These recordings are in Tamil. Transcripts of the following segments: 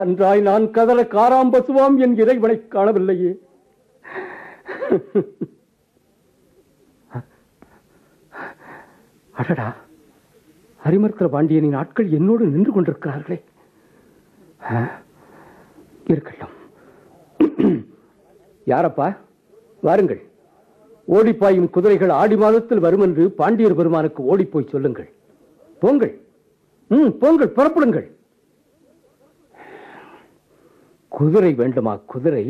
அன்றாய் நான் கதற காராம்பசுவாம் என் இறைவனை காணவில்லையே அடடா ஹரிமர்க்கல பாண்டியனின் ஆட்கள் என்னோடு நின்று கொண்டிருக்கிறார்களே ஆ, இருக்கட்டும் யாரப்பா வாருங்கள் ஓடிப்பாயும் குதிரைகள் ஆடி மாதத்தில் வரும் என்று பாண்டியர் பெருமானுக்கு ஓடிப்போய் சொல்லுங்கள் போங்கள் ம் போங்கள் புறப்படுங்கள் குதிரை வேண்டுமா குதிரை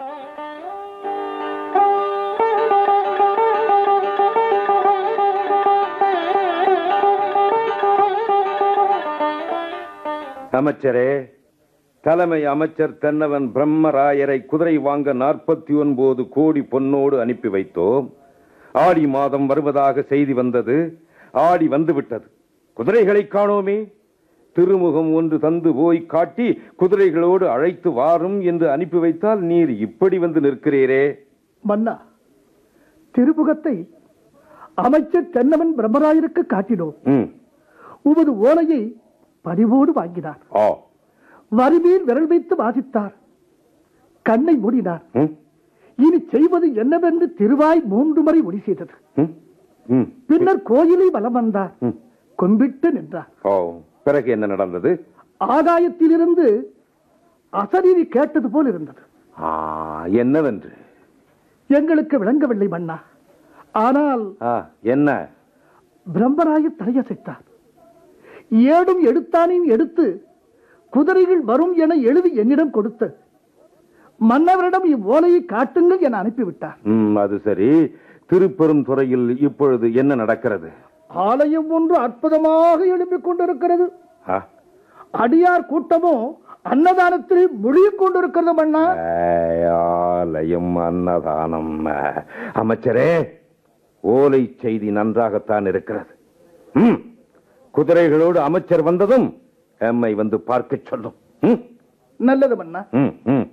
அமைச்சரே தலைமை அமைச்சர் தென்னவன் பிரம்மராயரை குதிரை வாங்க நாற்பத்தி ஒன்பது கோடி பொன்னோடு அனுப்பி வைத்தோம் ஆடி மாதம் வருவதாக செய்தி வந்தது ஆடி வந்துவிட்டது குதிரைகளை காணோமே திருமுகம் ஒன்று தந்து போய் காட்டி குதிரைகளோடு அழைத்து வாரும் என்று அனுப்பி வைத்தால் நீர் இப்படி வந்து நிற்கிறீரே மன்னா திருமுகத்தை அமைச்சர் தென்னவன் பிரம்மராயருக்கு காட்டினோம் ம் உமது ஓலையை பணிவோடு வாங்கினார் ஆ வரிமீர் விரல் வைத்து வாசித்தார் கண்ணை மூடினார் ம் இனி செய்வது என்னவென்று திருவாய் மூன்று முறை ஒளி செய்தது ம் ம் பின்னர் கோயிலை வலம் வந்தார் ம். கொம்பிட்டு நின்றார் ஓ பிறகு என்ன நடந்தது ஆகாயத்திலிருந்து அசரீரி கேட்டது போல் இருந்தது ஆ என்னவென்று எங்களுக்கு விளங்கவில்லை மன்னா ஆனால் ஆ என்ன பிரம்மராயர் தலையசைத்தார் ஏடும் எடுத்தானையும் எடுத்து குதிரைகள் வரும் என எழுதி என்னிடம் கொடுத்து மன்னவரிடம் இவ்வோலையை காட்டுங்கள் என அனுப்பிவிட்டார் ம் அது சரி திருப்பெரும் துறையில் இப்பொழுது என்ன நடக்கிறது ஆலயம் ஒன்று அற்புதமாக எழுப்பிக் கொண்டிருக்கிறது ஆ, அடியார் கூட்டமோ அன்னதானத்தில் முழுகிக் கொண்டிருக்கிறது மன்னா ஆலயம் அன்னதானம் அமைச்சரே ஓலை செய்தி நன்றாகத்தான் இருக்கிறது ம் குதிரைகளோடு அமைச்சர் வந்ததும் எம்மை வந்து பார்க்கச் சொல்லும் ம், நல்லது மன்னா ம், ம்.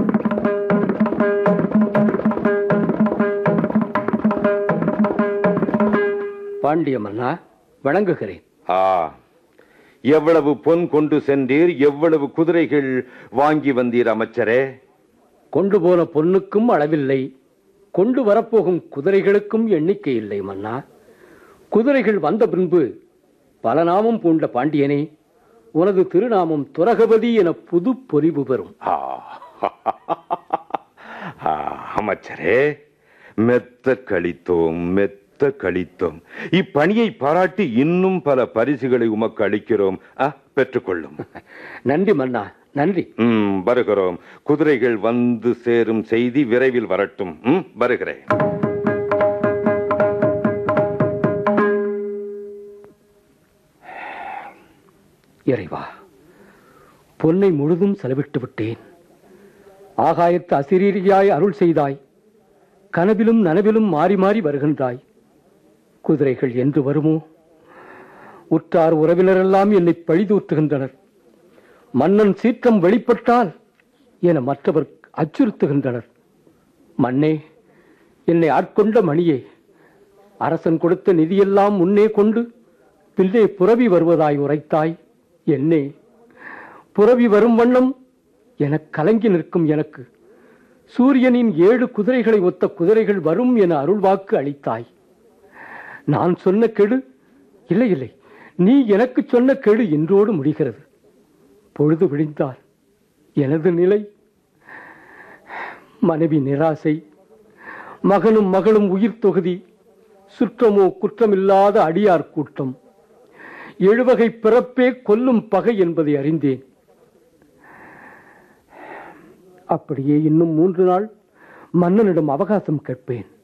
பாண்டிய மன்னா வணங்குகிறேன் ஆ எவ்வளவு பொன் கொண்டு சென்றீர் எவ்வளவு குதிரைகள் வாங்கி வந்தீர் அமைச்சரே கொண்டு போன பொன்னுக்கும் அளவில்லை கொண்டு வரப்போகும் குதிரைகளுக்கும் எண்ணிக்கை இல்லை மன்னா குதிரைகள் வந்த பின்பு பல நாமம் பூண்ட பாண்டியனே உனது திருநாமம் துரகபதி என புது பொலிவு பெறும் ஆ. ஆ, அமைச்சரே மெத்த கழித்தோம் மெத்த கழித்தோம் இப்பணியை பாராட்டி இன்னும் பல பரிசுகளை உமக்கு அளிக்கிறோம் ஆ, பெற்றுக்கொள்ளும் நன்றி மன்னா நன்றி ம், வருகிறோம் குதிரைகள் வந்து சேரும் செய்தி விரைவில் வரட்டும் ம், வருகிறேன் இறைவா பொன்னை முழுதும் செலவிட்டு விட்டேன் ஆகாயத்து அசிரீரியாய் அருள் செய்தாய் கனவிலும் நனவிலும் மாறி மாறி வருகின்றாய் குதிரைகள் என்று வருமோ உற்றார் உறவினரெல்லாம் என்னை பழிதூற்றுகின்றனர் மன்னன் சீற்றம் வெளிப்பட்டால் என மற்றவர் அச்சுறுத்துகின்றனர் மன்னே என்னை ஆட்கொண்ட மணியே அரசன் கொடுத்த நிதியெல்லாம் முன்னே கொண்டு பின்னே புரவி வருவதாய் உரைத்தாய் என்னே புரவி வரும் வண்ணம் எனக் கலங்கி நிற்கும் எனக்கு சூரியனின் ஏழு குதிரைகளை ஒத்த குதிரைகள் வரும் என அருள்வாக்கு அளித்தாய் நான் சொன்ன கெடு இல்லை இல்லை நீ எனக்கு சொன்ன கெடு இன்றோடு முடிகிறது பொழுது விழிந்தால் எனது நிலை மனைவி நிராசை மகனும் மகளும் உயிர் தொகுதி சுற்றமோ குற்றமில்லாத அடியார் கூட்டம் எழுவகை பிறப்பே கொல்லும் பகை என்பதை அறிந்தேன் அப்படியே இன்னும் மூன்று நாள் மன்னனிடம் அவகாசம் கேட்பேன்